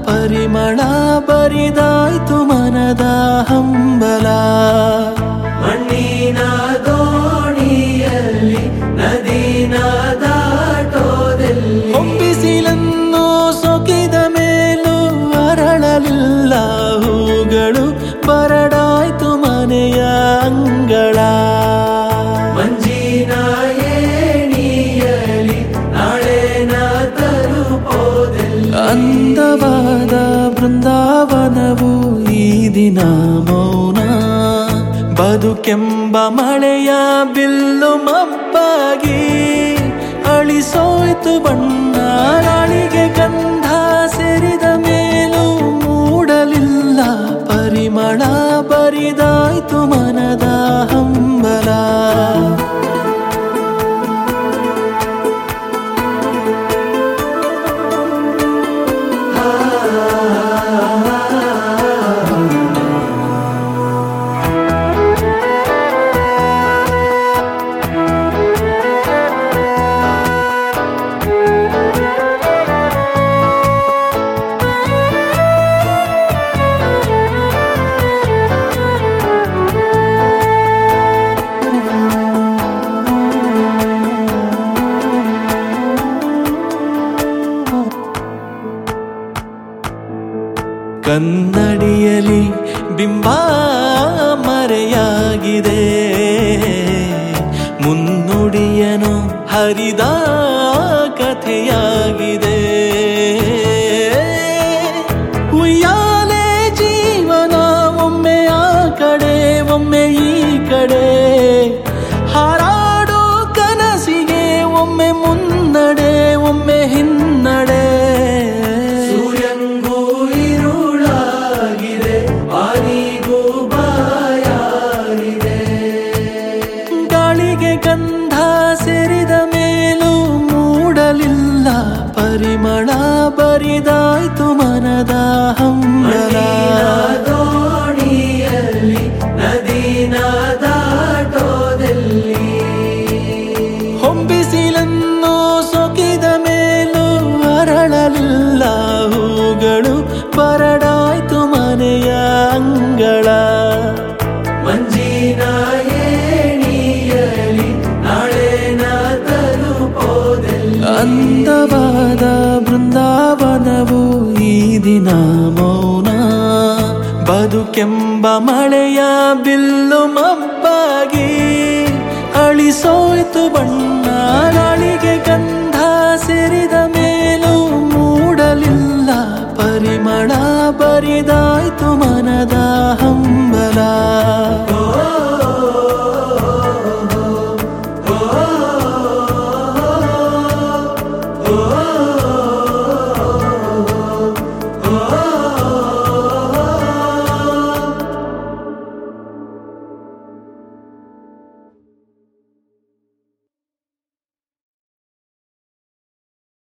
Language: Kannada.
ಪರಿಮಳ ಬರಿದಾಯ್ತು ಮನದ ಹಂಬಲ ಮಣ್ಣಿನ ದೋಣಿಯಲ್ಲಿ ನದಿನ ದಾಟೋದಲ್ಲಿ ಹೊಂಬಿಸಿಲನ್ನು ಸೊಕಿದ ಮೇಲೂ ಅರಳಲಿಲ್ಲ ಹೂಗಳು ಬರಡಾಯ್ತು ಮನೆಯ ಅಂಗಳ ಮಂಜಿನ ಏಣಿಯಲಿ ನಾಳೆನ ತಲುಪೋದೆಲ್ಲಿ ಅಂದವಾದ ಬೃಂದಾವನವು ಈ ದಿನ ಮೌನ ಬದುಕೆಂಬ ಮಳೆಯ ಬಿಲ್ಲು ಮಬ್ಬಾಗಿ ಅಳಿಸೋಯ್ತು ಬಣ್ಣ ಗಾಳಿಗೆ ಗಂಧ ಸೇರಿದ ಮೇಲೂ ಮೂಡಲಿಲ್ಲ ಪರಿಮಳ ಬರಿದಾಯ್ತು ಮನದ ಹಂಬಲ ಕನ್ನಡಿಯಲಿ ಬಿಂಬ ಮರೆಯಾಗಿದೆ ಮುನ್ನುಡಿಯನು ಹರಿದ ಕಥೆಯಾಗಿದೆ ಉಯ್ಯಾಲೆ ಜೀವನ ಒಮ್ಮೆ ಆ ಕಡೆ ಒಮ್ಮೆ ಈ ಕಡೆ ಹಾರಾಡೋ ಕನಸಿಗೆ ಒಮ್ಮೆ ಮುನ್ನಡೆ ಒಮ್ಮೆ ಹಿನ್ನಡೆ ಸೂರ್ಯಂಗೂ ഇരുളാಗಿದೆ ಪಾನಿಗೂ ಬಾಯಾಗಿದೆ ಗಾಳಿಗೆ ಗಂಧ ಸೇರಿದ ಮೇಲೂ ಮೂಡಲಿಲ್ಲ ಪರಿಮಳ ಬರಿದಾಯ್ತು ಮನದ ಹಂಬಲ ಮಣ್ಣಿನ ದೋಣಿಯಲ್ಲಿ ನದಿನ ದಾಟೋದಲ್ಲಿ ಹೊಂಬಿಸಿಲನ್ನು ಸೊಕಿದ ಮೇಲೂ ಅರಳಲಿಲ್ಲ ಹೂಗಳು ಬರಡಾಯ್ತು ಮನೆಯ ಅಂಗಳ ಮಂಜಿನ ಏಣಿಯಲಿ ನಾಳೆನ ತಲುಪೋದೆಲ್ಲಿ ಅಂದವಾದ ಬೃಂದಾವನವು ಈ ದಿನ ಮೌನ ಬದುಕೆಂಬ ಮಳೆಯ ಬಿಲ್ಲು ಮಬ್ಬಾಗಿ ಅಳಿಸೋಯ್ತು ಬಣ್ಣ